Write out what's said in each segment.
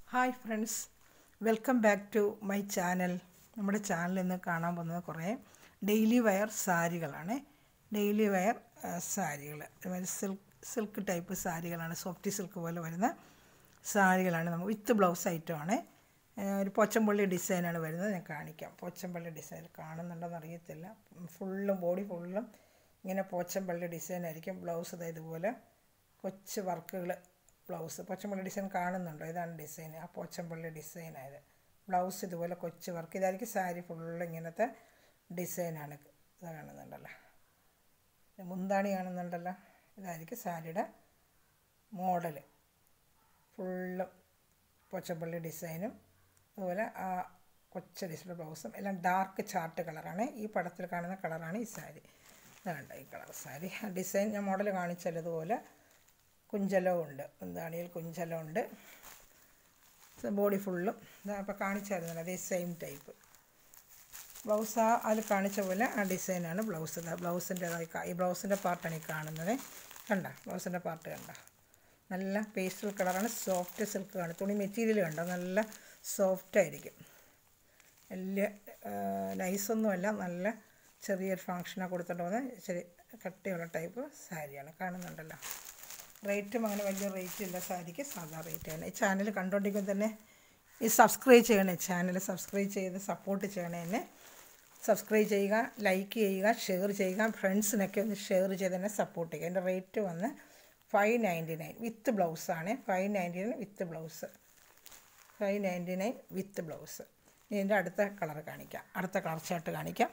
hi friends welcome back to my channel നമ്മുടെ ചാനലിൽ നിന്ന് കാണാൻ പോകുന്നത് കുറേ ഡെയിലി വെയർ സാരികളാണ് ഡെയിലി വെയർ സാരികൾ സിൽക്ക് സിൽക്ക് ടൈപ്പ് സാരികളാണ് സോഫ്റ്റ് സിൽക്ക് പോലെ വരുന്ന സാരികളാണ് നമുക്ക് വിത്ത് ബ്ലൗസ് ഐറ്റമാണ് ഒരു പോച്ചമ്പള്ളി ഡിസൈനാണ് വരുന്നത് ഞാൻ കാണിക്കാം പോച്ചമ്പള്ളി ഡിസൈൻ കാണുന്നുണ്ടോയെന്ന് അറിയത്തില്ല ഫുള്ളും ബോഡി ഫുള്ളും ഇങ്ങനെ പോച്ചമ്പള്ളി ഡിസൈൻ ആയിരിക്കും ബ്ലൗസ് ഇത് ഇതുപോലെ കൊച്ചു വർക്കുകൾ ബ്ലൗസ് പോച്ചമ്പള്ളി ഡിസൈൻ കാണുന്നുണ്ടോ ഇതാണ് ഡിസൈൻ ആ പോച്ചമ്പള്ളി ഡിസൈനായത് ബ്ലൗസ് ഇതുപോലെ കൊച്ചു വർക്ക് ഇതായിരിക്കും സാരി ഫുള്ള് ഇങ്ങനത്തെ ഡിസൈനാണ് ഇത് കാണുന്നുണ്ടല്ലോ മുന്താണി കാണുന്നുണ്ടല്ലോ ഇതായിരിക്കും സാരിയുടെ മോഡൽ ഫുള്ള് പോച്ചപ്പള്ളി ഡിസൈനും അതുപോലെ ആ കൊച്ച ഡിസ്പ്ലേ ബ്ലൗസും എല്ലാം ഡാർക്ക് ചാർട്ട് കളറാണ് ഈ പടത്തിൽ കാണുന്ന കളറാണ് ഈ സാരി ഇതാണ്ട് ഈ കളർ സാരി ആ ഡിസൈൻ ഞാൻ മോഡൽ കാണിച്ചതുപോലെ കുഞ്ചലവും ഉണ്ട് എന്താണിയിൽ കുഞ്ചലം ഉണ്ട് ബോഡി ഫുള്ളും ഇതാ അപ്പോൾ കാണിച്ചായിരുന്നല്ലോ അതേ സെയിം ടൈപ്പ് ബ്ലൗസ് ആ അതിൽ കാണിച്ച പോലെ ആ ഡിസൈനാണ് ബ്ലൗസ് ഇതാ ബ്ലൗസിൻ്റെതായി ഈ ബ്ലൗസിൻ്റെ പാർട്ടാണ് ഈ കാണുന്നത് കണ്ട ബ്ലൗസിൻ്റെ പാർട്ട് കണ്ട നല്ല പേസ്റ്റൽ കളറാണ് സോഫ്റ്റ് സിൽക്ക് ആണ് തുണി മെറ്റീരിയൽ കണ്ടോ നല്ല സോഫ്റ്റ് ആയിരിക്കും വലിയ നൈസൊന്നുമല്ല നല്ല ചെറിയൊരു ഫങ്ഷനാണ് കൊടുത്തിട്ട് പോകുന്നത് ചെറിയ കട്ടിയുള്ള ടൈപ്പ് സാരിയാണ് കാണുന്നുണ്ടല്ലോ റേറ്റും അങ്ങനെ വലിയ റേറ്റ് ഇല്ല സാരിക്ക് സാധാ റേറ്റാണ് ഈ ചാനൽ കണ്ടുകൊണ്ടിരിക്കുമ്പോൾ തന്നെ ഈ സബ്സ്ക്രൈബ് ചെയ്യണേ ചാനൽ സബ്സ്ക്രൈബ് ചെയ്ത് സപ്പോർട്ട് ചെയ്യണേ എന്നെ സബ്സ്ക്രൈബ് ചെയ്യുക ലൈക്ക് ചെയ്യുക ഷെയർ ചെയ്യുക ഫ്രണ്ട്സിനൊക്കെ ഒന്ന് ഷെയർ ചെയ്ത് തന്നെ സപ്പോർട്ട് ചെയ്യുക എൻ്റെ റേറ്റ് വന്ന് ഫൈവ് നയൻറ്റി നയൻ വിത്ത് ബ്ലൗസാണ് five ninety nine with blouse five ninety nine with blouse ഇനി എൻ്റെ അടുത്ത കളർ കാണിക്കാം അടുത്ത കളർ ചാർട്ട് കാണിക്കാം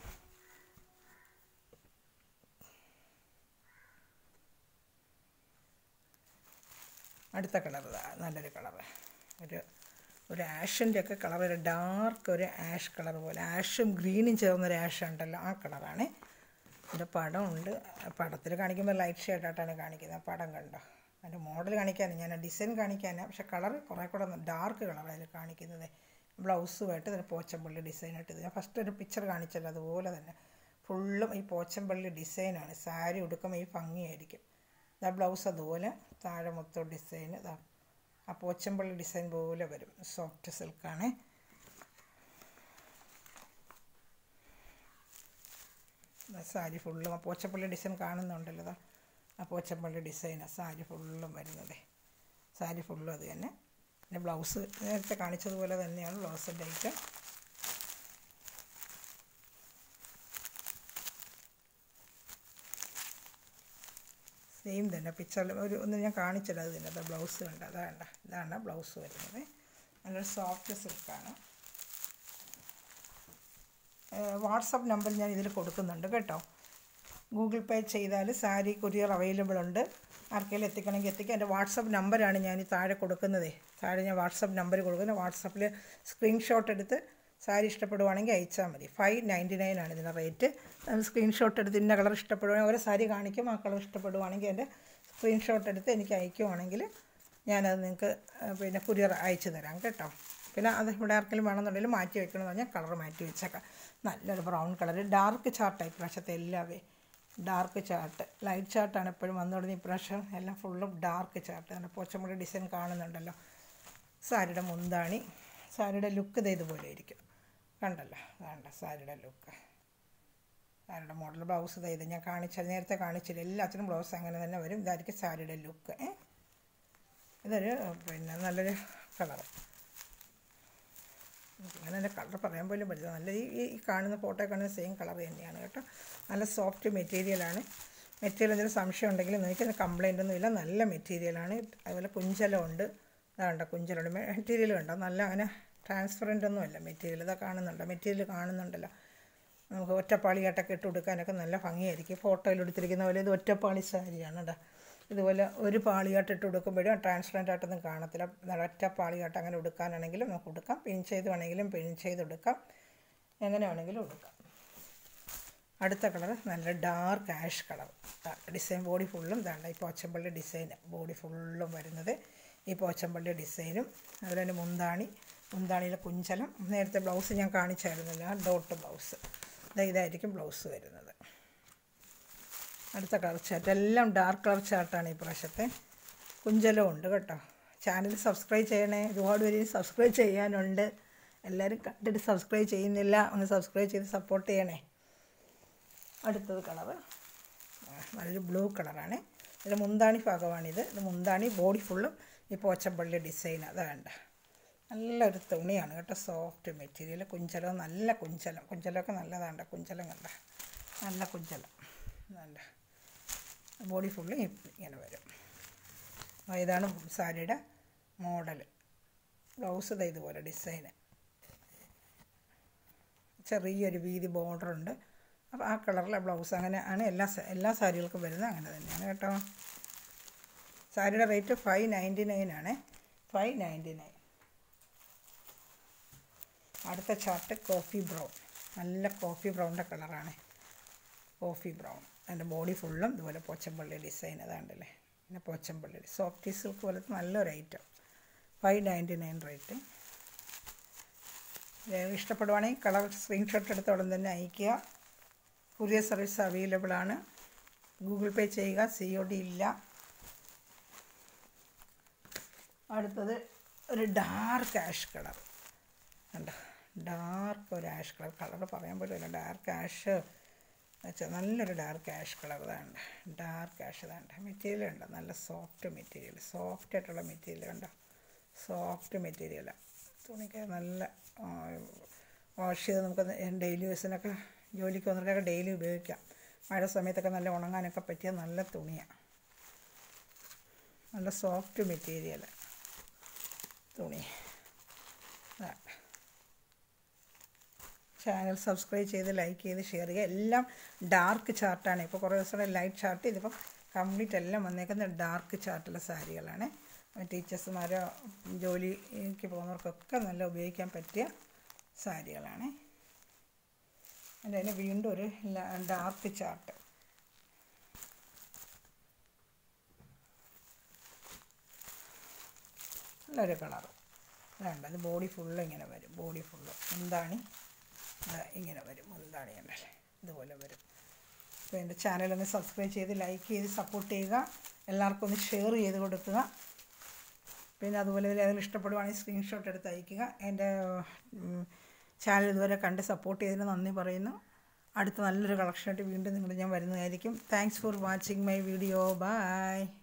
അടുത്ത കളർ നല്ലൊരു കളർ ഒരു ഒരു ആഷിൻ്റെ ഒക്കെ കളർ ഒരു ഡാർക്ക് ഒരു ആഷ് കളർ പോലെ ആഷും ഗ്രീനും ചേർന്നൊരു ആഷ് ഉണ്ടല്ലോ ആ കളറാണ് ഇതിൻ്റെ പടമുണ്ട് പടത്തിൽ കാണിക്കുമ്പോൾ ലൈറ്റ് ഷെയ്ഡായിട്ടാണ് കാണിക്കുന്നത് പടം കണ്ടോ അതിൻ്റെ മോഡൽ കാണിക്കാൻ ഞാൻ ഡിസൈൻ കാണിക്കാനാണ് പക്ഷെ കളർ കുറേ കൂടെ ഡാർക്ക് കളർ അതിൽ കാണിക്കുന്നത് ബ്ലൗസുമായിട്ട് ഇതിന് പോച്ചമ്പള്ളി ഡിസൈനായിട്ട് ഇത് ഞാൻ ഫസ്റ്റ് ഒരു പിക്ചർ കാണിച്ചല്ലോ അതുപോലെ തന്നെ ഫുള്ളും ഈ പോച്ചമ്പള്ളി ഡിസൈനാണ് സാരി ഉടുക്കുമ്പോൾ ഈ ഭംഗിയായിരിക്കും ഇതാ ബ്ലൗസ് അതുപോലെ താഴെ മൊത്തം ഡിസൈൻ ഇതാ ആ പോച്ചമ്പള്ളി ഡിസൈൻ പോലെ വരും സോഫ്റ്റ് സിൽക്കാണ് സാരി ഫുള്ളും ആ പോച്ചപ്പള്ളി ഡിസൈൻ കാണുന്നുണ്ടല്ലോ ഇതാ ആ പോച്ചപ്പള്ളി ഡിസൈനാണ് സാരി ഫുള്ളും വരുന്നത് സാരി ഫുള്ളും അത് തന്നെ പിന്നെ ബ്ലൗസ് നേരത്തെ കാണിച്ചതുപോലെ തന്നെയാണ് ബ്ലൗസിൻ്റെ ഐറ്റം സെയിം തന്നെ പിക്ചറിൽ ഒരു ഒന്ന് ഞാൻ കാണിച്ചല്ലോ അത് തന്നെ ബ്ലൗസ് കണ്ട അതാണ്ട ഇതാണ് ബ്ലൗസ് വരുന്നത് നല്ലൊരു സോഫ്റ്റ് സിൽക്കാണ് വാട്സപ്പ് നമ്പർ ഞാൻ ഇതിൽ കൊടുക്കുന്നുണ്ട് കേട്ടോ ഗൂഗിൾ പേ ചെയ്താൽ സാരി കൊറിയർ അവൈലബിൾ ഉണ്ട് ആർക്കെങ്കിലും എത്തിക്കണമെങ്കിൽ എത്തിക്കാം എൻ്റെ വാട്സപ്പ് നമ്പറാണ് ഞാൻ ഈ താഴെ കൊടുക്കുന്നത് താഴെ ഞാൻ വാട്സപ്പ് നമ്പർ കൊടുക്കുന്നത് വാട്സപ്പിൽ സ്ക്രീൻഷോട്ട് എടുത്ത് സാരി ഇഷ്ടപ്പെടുവാണെങ്കിൽ അയച്ചാൽ മതി ഫൈവ് നയൻറ്റി നയൻ ആണ് ഇതിൻ്റെ റേറ്റ് സ്ക്രീൻഷോട്ട് എടുത്ത് ഇന്ന കളർ ഇഷ്ടപ്പെടുവാണെങ്കിൽ ഓരോ സാരി കാണിക്കും ആ കളർ ഇഷ്ടപ്പെടുവാണെങ്കിൽ എൻ്റെ സ്ക്രീൻഷോട്ട് എടുത്ത് എനിക്ക് അയക്കുവാണെങ്കിൽ ഞാനത് നിങ്ങൾക്ക് പിന്നെ കുരിയർ അയച്ചു തരാം കേട്ടോ പിന്നെ അത് ഇവിടെ ആർക്കെങ്കിലും വേണമെന്നുണ്ടെങ്കിൽ മാറ്റി വെക്കണമെന്ന് പറഞ്ഞാൽ കളർ മാറ്റി വെച്ചേക്കാം നല്ലൊരു ബ്രൗൺ കളർ ഡാർക്ക് ചാർട്ടാണ് ഇപ്രാവശ്യത്തെ എല്ലാവേ ഡാർക്ക് ചാർട്ട് ലൈറ്റ് ചാർട്ടാണ് എപ്പോഴും വന്നു തുടങ്ങി ഇപ്രാവശ്യം എല്ലാം ഫുള്ളും ഡാർക്ക് ചാർട്ട് നല്ല പോച്ചമുടി ഡിസൈൻ കാണുന്നുണ്ടല്ലോ സാരിയുടെ മുന്താണി സാരിയുടെ ലുക്ക് ഇത് ഇതുപോലെ ഇരിക്കും കണ്ടല്ലോ വേണ്ട സാരിയുടെ ലുക്ക് സാരിയുടെ മോഡൽ ബ്ലൗസ് ഇത് ഞാൻ കാണിച്ചത് നേരത്തെ കാണിച്ചില്ല എല്ലാത്തിനും ബ്ലൗസ് അങ്ങനെ തന്നെ വരും ഇതായിരിക്കും സാരിയുടെ ലുക്ക് ഇതൊരു പിന്നെ നല്ലൊരു കളർ അങ്ങനെ എൻ്റെ കളർ പറയാൻ പോലും പറ്റില്ല നല്ല ഈ ഈ കാണുന്ന ഫോട്ടോ കാണുന്ന സെയിം കളർ തന്നെയാണ് കേട്ടോ നല്ല സോഫ്റ്റ് മെറ്റീരിയലാണ് മെറ്റീരിയൽ എന്തെങ്കിലും സംശയം ഉണ്ടെങ്കിൽ എനിക്ക് കംപ്ലൈൻ്റ് ഒന്നുമില്ല നല്ല മെറ്റീരിയലാണ് അതുപോലെ കുഞ്ചലമുണ്ട് അതാണ്ട കുഞ്ചലുണ്ട് മെറ്റീരിയൽ കണ്ടോ നല്ല അങ്ങനെ ട്രാൻസ്പെറൻ്റ് ഒന്നുമല്ല മെറ്റീരിയൽ ഇതാ കാണുന്നുണ്ടോ മെറ്റീരിയൽ കാണുന്നുണ്ടല്ലോ നമുക്ക് ഒറ്റപ്പാളിയായിട്ടൊക്കെ ഇട്ട് കൊടുക്കാനൊക്കെ നല്ല ഭംഗിയായിരിക്കും ഫോട്ടോയിൽ എടുത്തിരിക്കുന്ന പോലെ ഇത് ഒറ്റപ്പാളി സാരിയാണ് കേട്ടോ ഇതുപോലെ ഒരു പാളിയായിട്ട് ഇട്ട് കൊടുക്കുമ്പോഴും ട്രാൻസ്പെറൻ്റ് ആയിട്ടൊന്നും കാണത്തില്ല ഒറ്റ പാളിയായിട്ട് അങ്ങനെ ഉടുക്കാനാണെങ്കിലും നമുക്ക് ഉടുക്കാം പിൻ ചെയ്ത് വേണമെങ്കിലും പിൻ ചെയ്ത് ഉടുക്കാം എങ്ങനെ വേണമെങ്കിലും ഉടുക്കാം അടുത്ത കളർ നല്ല dark ash colour design body ഫുള്ളും ഇതാണ് ഈ പോച്ചമ്പള്ളി ഡിസൈൻ ബോഡി ഫുള്ളും വരുന്നത് ഈ പോച്ചമ്പള്ളി ഡിസൈനും അതുപോലെ തന്നെ മുന്താണി മുന്താണിയിലെ കുഞ്ചലം നേരത്തെ ബ്ലൗസ് ഞാൻ കാണിച്ചായിരുന്നില്ല ആ ഡോട്ട് ബ്ലൗസ് ഇതായിരിക്കും ബ്ലൗസ് വരുന്നത് അടുത്ത കളർ ചാർട്ട് എല്ലാം ഡാർക്ക് കളർ ചാർട്ടാണ് ഈ പ്രാവശ്യത്തെ കുഞ്ചലവും ഉണ്ട് കേട്ടോ ചാനൽ സബ്സ്ക്രൈബ് ചെയ്യണേ ഒരുപാട് പേര് സബ്സ്ക്രൈബ് ചെയ്യാനുണ്ട് എല്ലാവരും കണ്ടിട്ട് സബ്സ്ക്രൈബ് ചെയ്യുന്നില്ല ഒന്ന് സബ്സ്ക്രൈബ് ചെയ്ത് സപ്പോർട്ട് ചെയ്യണേ അടുത്തത് കളറ് നല്ലൊരു ബ്ലൂ കളറാണ് ഇതിൻ്റെ മുന്താണി ഭാഗമാണിത് ഇത് മുന്താണി ബോഡി ഫുള്ളും ഈ പോച്ചപ്പള്ളി ഡിസൈൻ അത് വേണ്ട നല്ലൊരു തുണിയാണ് കേട്ടോ സോഫ്റ്റ് മെറ്റീരിയൽ കുഞ്ചലം നല്ല കുഞ്ചലം കുഞ്ചലമൊക്കെ നല്ലതാണ് കുഞ്ചലം കണ്ട നല്ല കുഞ്ചലം നല്ല ബോഡി ഫുള്ള് ഇങ്ങനെ വരും ആ, ഇതാണ് സാരിയുടെ മോഡൽ ബ്ലൗസ് ഇതാ ഇതുപോലെ ഡിസൈന് ചെറിയൊരു വീതി ബോർഡറുണ്ട് അപ്പോൾ ആ കളറിലെ ബ്ലൗസ് അങ്ങനെ ആണ് എല്ലാ സ- എല്ലാ സാരികൾക്കും വരുന്നത് അങ്ങനെ തന്നെയാണ് കേട്ടോ സാരിയുടെ റേറ്റ് ഫൈവ് നയൻറ്റി നയൻ ആണ് ഫൈവ് നയൻറ്റി നയൻ അടുത്ത ചാർട്ട് കോഫി ബ്രൗൺ നല്ല കോഫി ബ്രൗണിൻ്റെ കളറാണ് കോഫി ബ്രൗൺ അതിൻ്റെ ബോഡി ഫുള്ളും ഇതുപോലെ പോച്ചമ്പള്ളി ഡിസൈൻ അതാണ്ടല്ലേ പിന്നെ പോച്ചമ്പള്ളി സോഫ്റ്റ് സിൽക്ക് പോലത്തെ നല്ലൊരു item five ninety nine rate ഇഷ്ടപ്പെടുവാണെങ്കിൽ കളർ സ്ക്രീൻഷോട്ട് എടുത്ത് ഉടൻ തന്നെ അയയ്ക്കുക പുതിയ സർവീസ് അവൈലബിൾ ആണ് ഗൂഗിൾ പേ ചെയ്യുക സി ഒ ഡി ഇല്ല അടുത്തത് ഒരു ഡാർക്ക് ആഷ് കളർ കണ്ടോ ഡാർക്ക് ഒരു ആഷ് കളർ കളർ പറയാൻ പറ്റില്ല ഡാർക്ക് ആഷ് വെച്ചാൽ നല്ലൊരു ഡാർക്ക് ആഷ് കളർ ഇതാണ്ട് ഡാർക്ക് ആഷ് ഇതാണ്ട് മെറ്റീരിയൽ ഉണ്ട് നല്ല സോഫ്റ്റ് മെറ്റീരിയൽ സോഫ്റ്റ് ആയിട്ടുള്ള മെറ്റീരിയൽ കണ്ടോ സോഫ്റ്റ് മെറ്റീരിയലാണ് തുണിക്ക് നല്ല വാഷ് ചെയ്ത് നമുക്ക് ഡെയിലി യൂസിനൊക്കെ ജോലിക്ക് വന്നിട്ടൊക്കെ ഡെയിലി ഉപയോഗിക്കാം മഴ സമയത്തൊക്കെ നല്ല ഉണങ്ങാനൊക്കെ പറ്റിയ നല്ല തുണിയാണ് നല്ല സോഫ്റ്റ് മെറ്റീരിയൽ തുണി ഇതാണ് ചാനൽ സബ്സ്ക്രൈബ് ചെയ്ത് ലൈക്ക് ചെയ്ത് ഷെയർ ചെയ്യുക എല്ലാം ഡാർക്ക് ചാർട്ടാണ് ഇപ്പോൾ കുറേ ദിവസം ലൈറ്റ് ചാർട്ട് ഇതിപ്പോൾ കംപ്ലീറ്റ് എല്ലാം വന്നേക്കുന്നത് ഡാർക്ക് ചാർട്ടുള്ള സാരികളാണ് ടീച്ചേഴ്സുമാരോ ജോലിക്ക് പോകുന്നവർക്കൊക്കെ നല്ല ഉപയോഗിക്കാൻ പറ്റിയ സാരികളാണ് അതിൻ്റെ അതിന് വീണ്ടും ഒരു ഡാർക്ക് ചാർട്ട് നല്ലൊരു കളറ് വേണ്ട അത് ബോഡി ഫുള്ള് ഇങ്ങനെ വരും ബോഡി ഫുള്ള് മുന്താണി ദാ ഇങ്ങനെ വരും മുന്താണി ഉണ്ടല്ലേ ഇതുപോലെ വരും അപ്പോൾ എൻ്റെ ചാനലൊന്ന് സബ്സ്ക്രൈബ് ചെയ്ത് ലൈക്ക് ചെയ്ത് സപ്പോർട്ട് ചെയ്യുക എല്ലാവർക്കും ഒന്ന് ഷെയർ ചെയ്ത് കൊടുക്കുക പിന്നെ അതുപോലെ അതിൽ ഇഷ്ടപ്പെടുവാണെങ്കിൽ സ്ക്രീൻഷോട്ട് എടുത്ത് അയയ്ക്കുക എൻ്റെ ചാനൽ ഇതുവരെ കണ്ട് സപ്പോർട്ട് ചെയ്തതിന് നന്ദി പറയുന്നു അടുത്ത നല്ലൊരു കളക്ഷനായിട്ട് വീണ്ടും നിങ്ങൾ ഞാൻ വരുന്നതായിരിക്കും thanks for watching my video by